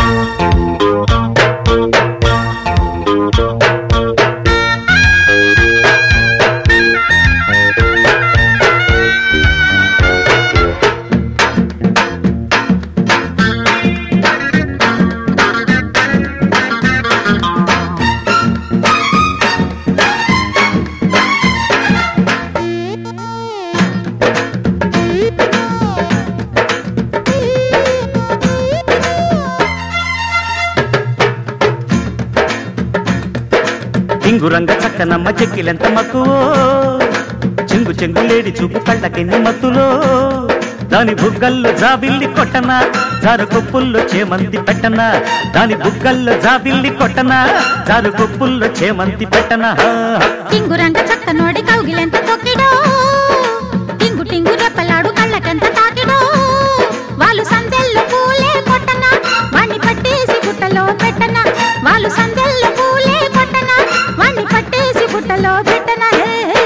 టింగురంగ చక్కనమ్మ చెక్కిలెంత మక్కువో చెంగు చెంగు లేడి చూపు కళ్ళకెన్ని మత్తులో దాని బుగ్గల్లో జాబిల్లి కొట్టన జారు కొప్పుల్లో చేమంతి పెట్టన దాని బుగ్గల్లో జాబిల్లి కొట్టన జారు కొప్పుల్లో చేమంతి పెట్టన టింగురంగ చక్క నోడి కౌగిలెంత తొక్కిడో టింగు టింగు రెప్పలాడు కళ్ళకెంత తాకిడో వాళ్ళు సందెల్లో పూలే కొట్టన వాణ్ణి పట్టేసి బుట్టలో పెట్టన వాళ్ళు సందెల్లో పూలే కొట్టన వాణ్ణి పట్టేసి బుట్టలో పెట్టన హే, హే.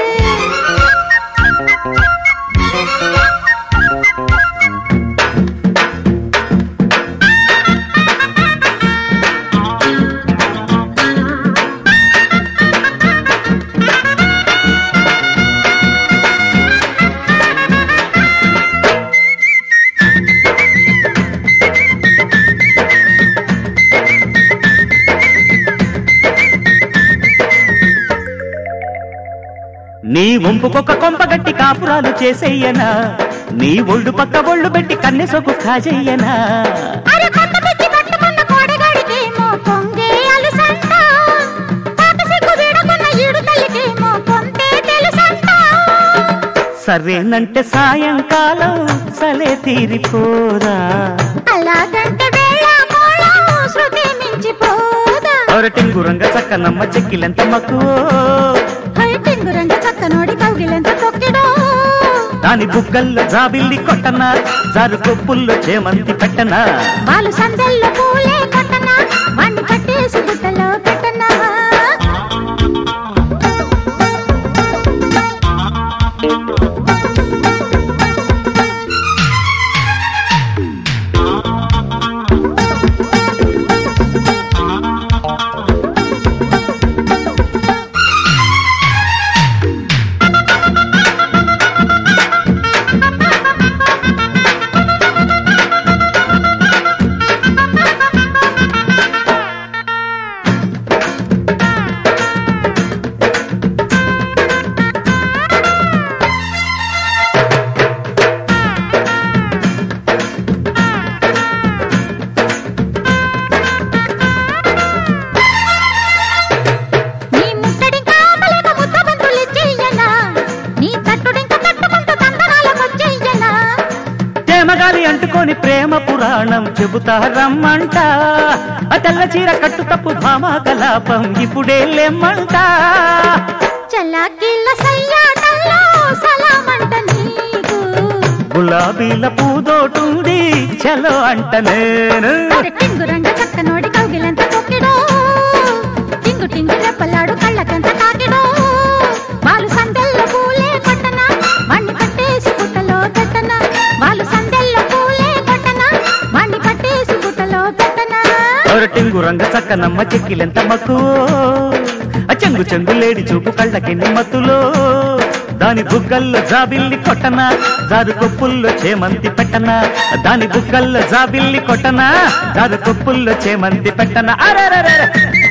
నీ వంపుకొక కొంపగట్టి కాపురాలు చేసేయనా నీ ఒళ్ళు పక్క ఒళ్ళు పెట్టి కన్నె సొక్కు కాజెయ్యనా అరే కొత్త పిచ్చి పట్టుకున్న కోడగాడికేమో కొంగే అలుసంట పాత సిగ్గు వీడుకున్న ఈడు తల్లికేమో కొంతే తెలుసంట సరేనంటే సాయంకాలం సలే తీరిపోరా అలాగంటే వేళ కోళం శృతి మించిపోదా ఒరటింగురంగ చక్కనమ్మ చెక్కిలెంత మక్కువో హై టింగురంగ చక్కనోడి కౌగిలెంత తొక్కిడో దాని బుగ్గల్లో జాబిల్లి కొట్టన జారు కొప్పుల్లో చేమంతి పెట్టన వాళ్ళు సందెల్లో పూలే కొట్టనా వాణ్ణి పట్టేసి గుట్టలో పెట్టనా నీ ముట్టడింకా అమలేక ముద్ద బంతులు చెయ్యనా నీ తట్టుడింక తట్టుకుంటూ తందనాలకొచ్చెయ్యనా తేమగాలి అంటుకొని ప్రేమ పురాణం చెబుతా రమ్మంట ఆ తెల్ల చీర కట్టు తప్పు భామా కలాపం ఇప్పుడే లేమ్మంట చల్లాకిళ్ళ సయ్యాటల్లో సలామంట నీకు గులాబీల పూదోటుంది చలో అంట నేను అరే టింగురంగ చక్కనోడి కౌగిలంత తొక్కిడో టింగు టింగు రెప్పలాడు కళ్ళకంత తాకిడో వాళ్ళు సందెల్లో పూలే కొట్టనా వాణ్ణి పట్టేసి గుట్టలో పెట్టనా వాళ్ళు సందెల్లో పూలే కొట్టనా వాణ్ణి పట్టేసి గుట్టలో పెట్టనా ఒరటింగు రంగ చక్కనమ్మ చెక్కిలెంత మక్కువో ఆ చెంగు చెంగు లేడి చూపు కళ్ళకెన్ని మత్తులో దాని బుగ్గల్లో జాబిల్లి కొట్టనా జారు కొప్పుల్లో చేమంతి పెట్టనా దాని బుగ్గల్లో జాబిల్లి కొట్టనా జారు కొప్పుల్లో చేమంతి పెట్టనా అరే